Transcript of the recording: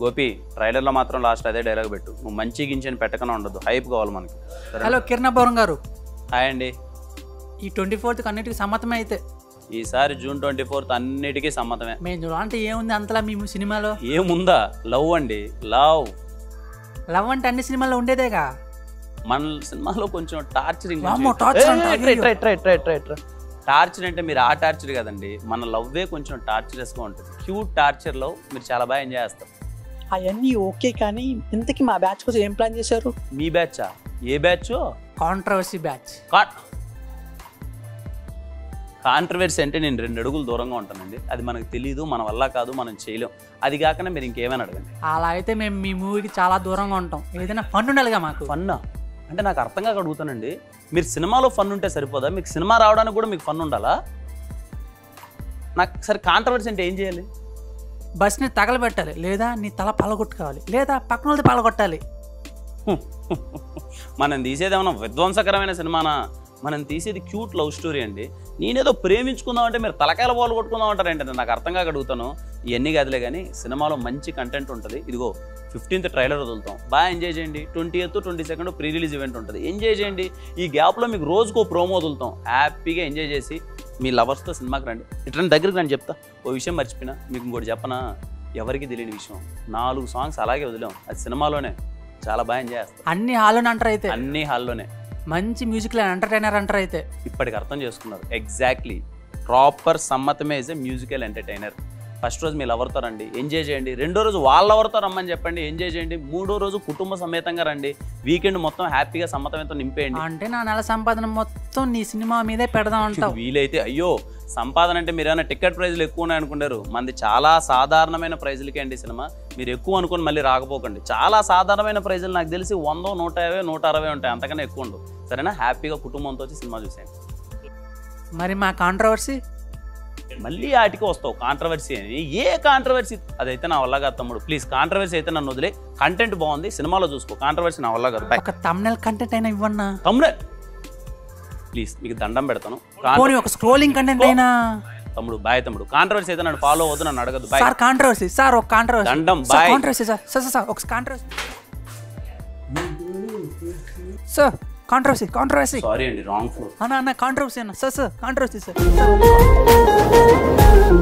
గోపి ట్రైలర్లో మాత్రం లాస్ట్ అదే డైలాగ్ పెట్టు నువ్వు మంచి గింజని పెట్టకనే ఉండదు హైప్ కావాలి మనకి సరే హలో కిరణాపురం గారు హాయ్ అండి ఈ ట్వంటీ ఫోర్త్ అన్నిటికీ సమ్మతమే అయితే ఈసారి జూన్ ట్వంటీ ఫోర్త్ అన్నిటికీ సమ్మతమే మేము చూడాలంటే ఏముంది అంతలా మీ సినిమాలో ఏముందా లవ్ అండి లవ్ లవ్ అంటే అన్ని సినిమాల్లో ఉండేదేగా మన సినిమాలో కొంచెం టార్చరింగ్ వామ్మో, torture అంట, అయ్యయ్యో. టార్చర్ అంటే మీరు ఆ టార్చర్ కదండి మన లవ్వే కొంచెం టార్చరస్గా ఉంటుంది క్యూట్ టార్చర్ లవ్ మీరు చాలా బాగా ఎంజాయ్ చేస్తారు అవన్నీ ఓకే కానీ ఇంతకీ మా బ్యాచ్ కోసం ఏం ప్లాన్ చేశారు మీ బ్యాచా ఏ బ్యాచ్ కాంట్రవర్సీ బ్యాచ్ కాంట్రవర్సీ అంటే నేను రెండు అడుగులు దూరంగా ఉంటానండి అది మనకు తెలియదు మన వల్ల కాదు మనం చేయలేం అది కాకుండా మీరు ఇంకేమైనా అడగండి అలా అయితే మేము మీ మూవీకి చాలా దూరంగా ఉంటాం ఏదైనా ఫన్ ఉండాలిగా మాకు ఫన్నా అంటే నాకు అర్థం కాక అడుగుతానండి మీరు సినిమాలో ఫన్ ఉంటే సరిపోదా మీకు సినిమా రావడానికి కూడా మీకు ఫన్ ఉండాలా నాకు సరే కాంట్రవర్సీ అంటే ఏం చేయాలి బస్ని తగలబెట్టాలి లేదా నీ తల పలగొట్టుకోవాలి లేదా పక్కన వాళ్ళది పలగొట్టాలి మనం తీసేది ఏమన్నా విధ్వంసకరమైన సినిమానా మనం తీసేది క్యూట్ లవ్ స్టోరీ అండి నేనేదో ప్రేమించుకుందాం అంటే మీరు తలకాయల బాల్ కొట్టుకుందాం అంటారేంటంటే నాకు అర్థం కాక అడుగుతాను ఇవన్నీ కాదులే కానీ సినిమాలో మంచి కంటెంట్ ఉంటుంది ఇదిగో ఫిఫ్టీన్త్ ట్రైలర్ వదులుతాం బాగా ఎంజాయ్ చేయండి twenty eighth twenty second pre release event ఉంటుంది ఎంజాయ్ చేయండి ఈ గ్యాప్లో మీకు రోజుకో ప్రోమో వదులుతాం హ్యాపీగా ఎంజాయ్ చేసి మీ లవర్స్తో సినిమాకి రండి ఇట్లా దగ్గరికి రండి చెప్తా ఓ విషయం మర్చిపోయినా మీకు ఇంకోటి చెప్పనా ఎవరికి తెలియని విషయం నాలుగు సాంగ్స్ అలాగే వదిలాం అది సినిమాలోనే చాలా బాగా ఎంజాయ్ చేస్తాం అన్ని హాల్లోనే అంటారు అయితే అన్ని హాల్లోనే మంచి మ్యూజిక్ ఎంటర్టైనర్ అంటారు అయితే ఇప్పటికి అర్థం చేసుకున్నారు ఎగ్జాక్ట్లీ ప్రాపర్ సమ్మతమే is a musical entertainer first రోజు మీరు ఎవరితో రండి ఎంజాయ్ చేయండి రెండో రోజు వాళ్ళ ఎవరితో రమ్మని చెప్పండి ఎంజాయ్ చేయండి మూడో రోజు కుటుంబ సమేతంగా రండి వీకెండ్ మొత్తం హ్యాపీగా సమ్మతమేతో నింపేయండి అంటే నా నెల సంపాదన మొత్తం నీ సినిమా మీదే పెడదాం అంటావు వీలైతే అయ్యో సంపాదన అంటే మీరు ఏమైనా టికెట్ ప్రైజ్లు ఎక్కువ ఉన్నాయి అనుకుంటారు మంది చాలా సాధారణమైన ప్రైజులకే అండి సినిమా మీరు ఎక్కువ అనుకుని మళ్ళీ రాకపోకండి చాలా సాధారణమైన ప్రైజులు నాకు తెలిసి వందో నూట యాభై నూట అరవై ఉంటాయి అంతకన్నా ఎక్కువ ఉండవు సరేనా హ్యాపీగా కుటుంబంతో వచ్చి సినిమా చూసేయండి మరి మా కాంట్రవర్సీ మళ్ళీ ఆటికి వస్తావు కాంట్రవర్సీ అని ఏ కాంట్రవర్సీ అదైతే నా వల్ల కాదు తమ్ముడు ప్లీజ్ కాంట్రవర్సీ అయితే నన్ను వదిలే కంటెంట్ బాగుంది సినిమాలో చూసుకో కాంట్రవర్సీ నా వల్ల కాదు బాయ్ ఒక తమ్నెల్ కంటెంట్ అయినా ఇవ్వన్నా తమ్ముడే ప్లీజ్ మీకు దండం పెడతాను కాంట్ర- పోనీ ఒక స్క్రోలింగ్ కంటెంట్ అయినా తమ్ముడు బాయ్ తమ్ముడు కాంట్రవర్సీ అయితే నన్ను ఫాలో అవ్వద్దు నన్ను అడగదు బాయ్ సార్ కాంట్రవర్సీ సార్ ఒక కాంట్రవర్సీ దండం, sir bye. Controversy sir sir sir, sir ఒక controversy sir controversy controversy sorry అండి రాంగ్ ఫ్లోర్ అన్న అన్న కాంట్రవర్సీ అన్న సార్ సార్ కాంట్రవర్సీ సార్